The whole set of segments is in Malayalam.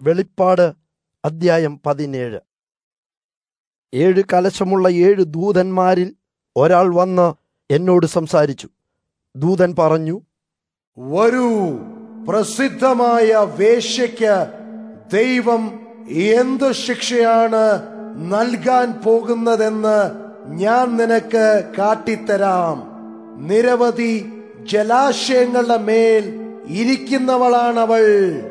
വെളിപ്പാട് അദ്ധ്യായം പതിനേഴ് ഏഴ് കലശമുള്ള ഏഴ് ദൂതന്മാരിൽ ഒരാൾ വന്ന് എന്നോട് സംസാരിച്ചു ദൂതൻ പറഞ്ഞു വരൂ പ്രസിദ്ധമായ വേശ്യയ്ക്ക് ദൈവം എന്തു ശിക്ഷയാണ് നൽകാൻ പോകുന്നതെന്ന് ഞാൻ നിനക്ക് കാട്ടിത്തരാം നിരവധി ജലാശയങ്ങളുടെ മേൽ ഇരിക്കുന്നവളാണവൾ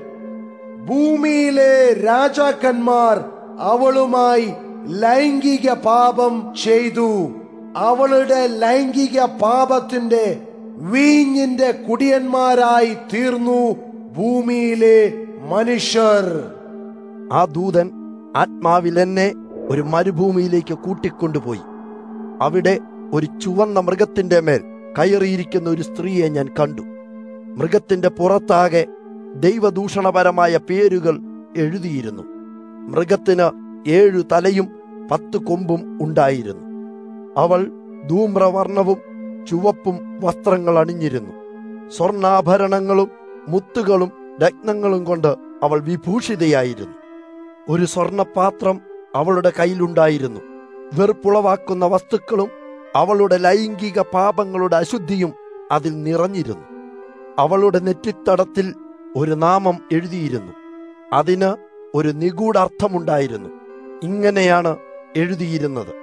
ഭൂമിയിലെ രാജാക്കന്മാർ അവളുമായി ലൈംഗിക പാപം ചെയ്തു അവളുടെ ലൈംഗിക പാപത്തിന്റെ വീഞ്ഞിന്റെ കുടിയന്മാരായി തീർന്നു ഭൂമിയിലെ മനുഷ്യർ ആ ദൂതൻ ആത്മാവിൽ എന്നെ ഒരു മരുഭൂമിയിലേക്ക് കൂട്ടിക്കൊണ്ടുപോയി അവിടെ ഒരു ചുവന്ന മൃഗത്തിന്റെ മേൽ കയറിയിരിക്കുന്ന ഒരു സ്ത്രീയെ ഞാൻ കണ്ടു മൃഗത്തിന്റെ പുറത്താകെ ദൈവദൂഷണപരമായ പേരുകൾ എഴുതിയിരുന്നു മൃഗത്തിന് ഏഴു തലയും പത്ത് കൊമ്പും ഉണ്ടായിരുന്നു അവൾ ധൂമ്രവർണവും ചുവപ്പും വസ്ത്രങ്ങൾ അണിഞ്ഞിരുന്നു സ്വർണ്ണാഭരണങ്ങളും മുത്തുകളും രത്നങ്ങളും കൊണ്ട് അവൾ വിഭൂഷിതയായിരുന്നു ഒരു സ്വർണപാത്രം അവളുടെ കയ്യിലുണ്ടായിരുന്നു വെറുപ്പുളവാക്കുന്ന വസ്തുക്കളും അവളുടെ ലൈംഗിക പാപങ്ങളുടെ അശുദ്ധിയും അതിൽ നിറഞ്ഞിരുന്നു അവളുടെ നെറ്റിത്തടത്തിൽ ഒരു നാമം എഴുതിയിരുന്നു അതിന് ഒരു നിഗൂഢാർത്ഥമുണ്ടായിരുന്നു ഇങ്ങനെയാണ് എഴുതിയിരുന്നത്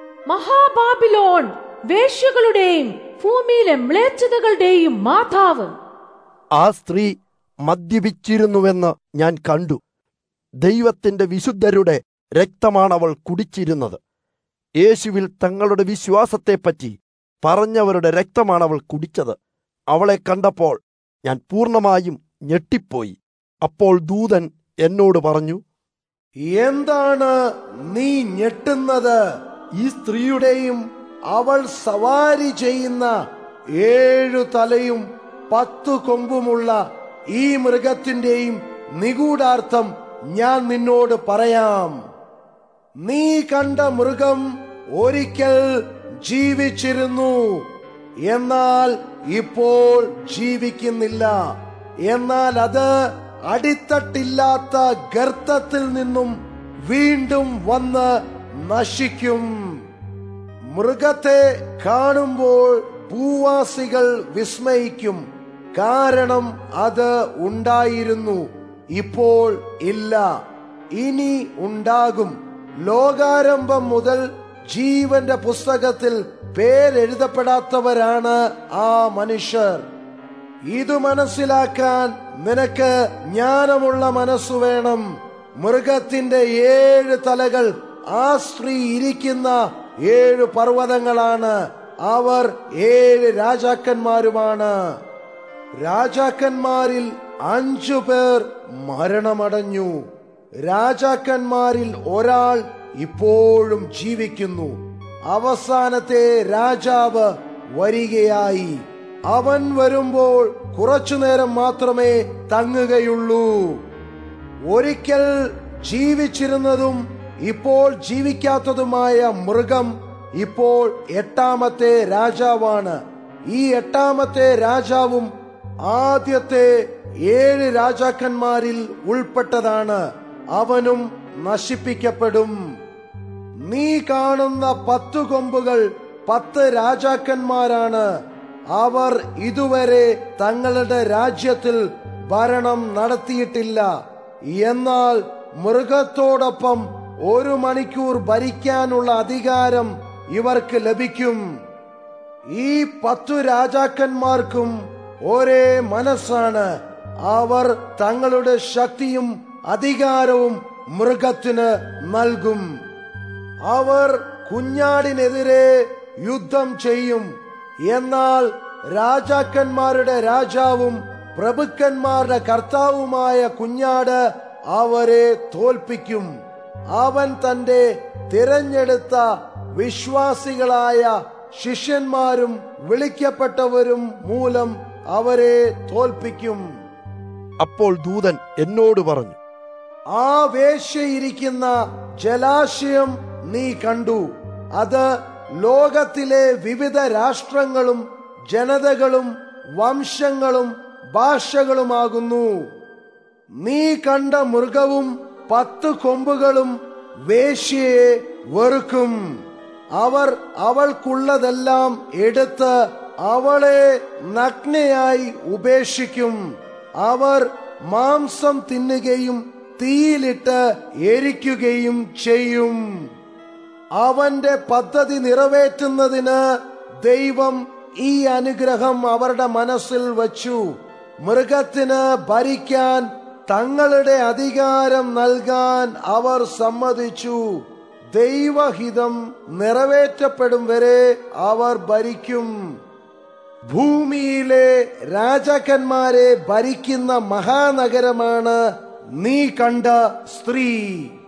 മഹാബാബിലോൺ വേശ്യകളുടെയും ഭൂമിയിലെ മ്ലേച്ഛതകളുടെയും മാതാവ് ആ സ്ത്രീ മദ്യപിച്ചിരുന്നുവെന്ന് ഞാൻ കണ്ടു ദൈവത്തിന്റെ വിശുദ്ധരുടെ രക്തമാണ് അവൾ കുടിച്ചിരുന്നത് യേശുവിൽ തങ്ങളുടെ വിശ്വാസത്തെപ്പറ്റി പറഞ്ഞവരുടെ രക്തമാണ് അവൾ കുടിച്ചത് അവളെ കണ്ടപ്പോൾ ഞാൻ പൂർണ്ണമായും ഞെട്ടിപ്പോയി അപ്പോൾ ദൂതൻ എന്നോട് പറഞ്ഞു എന്താണ് നീ ഞെട്ടുന്നത് ഈ സ്ത്രീയുടെയും അവൾ സവാരി ചെയ്യുന്ന ഏഴു തലയും പത്തു കൊമ്പുമുള്ള ഈ മൃഗത്തിന്റെയും നിഗൂഢാർത്ഥം ഞാൻ നിന്നോട് പറയാം നീ കണ്ട മൃഗം ഒരിക്കൽ ജീവിച്ചിരുന്നു എന്നാൽ ഇപ്പോൾ ജീവിക്കുന്നില്ല എന്നാൽ അത് അടിത്തട്ടില്ലാത്ത ഗർത്തത്തിൽ നിന്നും വീണ്ടും വന്ന് നശിക്കും മൃഗത്തെ കാണുമ്പോൾ ഭൂവാസികൾ വിസ്മയിക്കും കാരണം അത് ഉണ്ടായിരുന്നു ഇപ്പോൾ ഇല്ല ഇനി ഉണ്ടാകും ലോകാരംഭം മുതൽ ജീവന്റെ പുസ്തകത്തിൽ പേരെഴുതപ്പെടാത്തവരാണ് ആ മനുഷ്യർ ഇത് മനസ്സിലാക്കാൻ നിനക്ക് ജ്ഞാനമുള്ള മനസ്സു വേണം മൃഗത്തിന്റെ ഏഴ് തലകൾ ആ സ്ത്രീ ഇരിക്കുന്ന ഏഴ് പർവ്വതങ്ങളാണ് അവർ ഏഴ് രാജാക്കന്മാരുമാണ് രാജാക്കന്മാരിൽ അഞ്ചു പേർ മരണമടഞ്ഞു രാജാക്കന്മാരിൽ ഒരാൾ ഇപ്പോഴും ജീവിക്കുന്നു അവസാനത്തെ രാജാവ് വരികയായി അവൻ വരുമ്പോൾ കുറച്ചു നേരം മാത്രമേ തങ്ങുകയുള്ളൂ ഒരിക്കൽ ജീവിച്ചിരുന്നതും ഇപ്പോൾ ജീവിക്കാത്തതുമായ മൃഗം ഇപ്പോൾ എട്ടാമത്തെ രാജാവാണ് ഈ എട്ടാമത്തെ രാജാവും ആദ്യത്തെ ഏഴ് രാജാക്കന്മാരിൽ ഉൾപ്പെട്ടതാണ് അവനും നശിപ്പിക്കപ്പെടും നീ കാണുന്ന പത്തു കൊമ്പുകൾ പത്ത് രാജാക്കന്മാരാണ് അവർ ഇതുവരെ തങ്ങളുടെ രാജ്യത്തിൽ ഭരണം നടത്തിയിട്ടില്ല എന്നാൽ മൃഗത്തോടൊപ്പം ഒരു മണിക്കൂർ ഭരിക്കാനുള്ള അധികാരം ഇവർക്ക് ലഭിക്കും ഈ പത്തു രാജാക്കന്മാർക്കും ഒരേ മനസ്സാണ് അവർ തങ്ങളുടെ ശക്തിയും അധികാരവും മൃഗത്തിന് നൽകും അവർ കുഞ്ഞാടിനെതിരെ യുദ്ധം ചെയ്യും എന്നാൽ രാജാക്കന്മാരുടെ രാജാവും പ്രഭുക്കന്മാരുടെ കർത്താവുമായ കുഞ്ഞാട് അവരെ തോൽപ്പിക്കും അവൻ തന്റെ തിരഞ്ഞെടുത്ത വിശ്വാസികളായ ശിഷ്യന്മാരും വിളിക്കപ്പെട്ടവരും മൂലം അവരെ തോൽപ്പിക്കും അപ്പോൾ ദൂതൻ എന്നോട് പറഞ്ഞു ആ വേശ്യയിരിക്കുന്ന ജലാശയം നീ കണ്ടു അത് ലോകത്തിലെ വിവിധ രാഷ്ട്രങ്ങളും ജനതകളും വംശങ്ങളും ഭാഷകളുമാകുന്നു നീ കണ്ട മൃഗവും പത്ത് കൊമ്പുകളും വേശ്യയെ വെറുക്കും അവർ അവൾക്കുള്ളതെല്ലാം എടുത്ത് അവളെ നഗ്നയായി ഉപേക്ഷിക്കും അവർ മാംസം തിന്നുകയും തീയിലിട്ട് എരിക്കുകയും ചെയ്യും അവന്റെ പദ്ധതി നിറവേറ്റുന്നതിന് ദൈവം ഈ അനുഗ്രഹം അവരുടെ മനസ്സിൽ വച്ചു മൃഗത്തിന് ഭരിക്കാൻ തങ്ങളുടെ അധികാരം നൽകാൻ അവർ സമ്മതിച്ചു ദൈവഹിതം നിറവേറ്റപ്പെടും വരെ അവർ ഭരിക്കും ഭൂമിയിലെ രാജാക്കന്മാരെ ഭരിക്കുന്ന മഹാനഗരമാണ് നീ കണ്ട സ്ത്രീ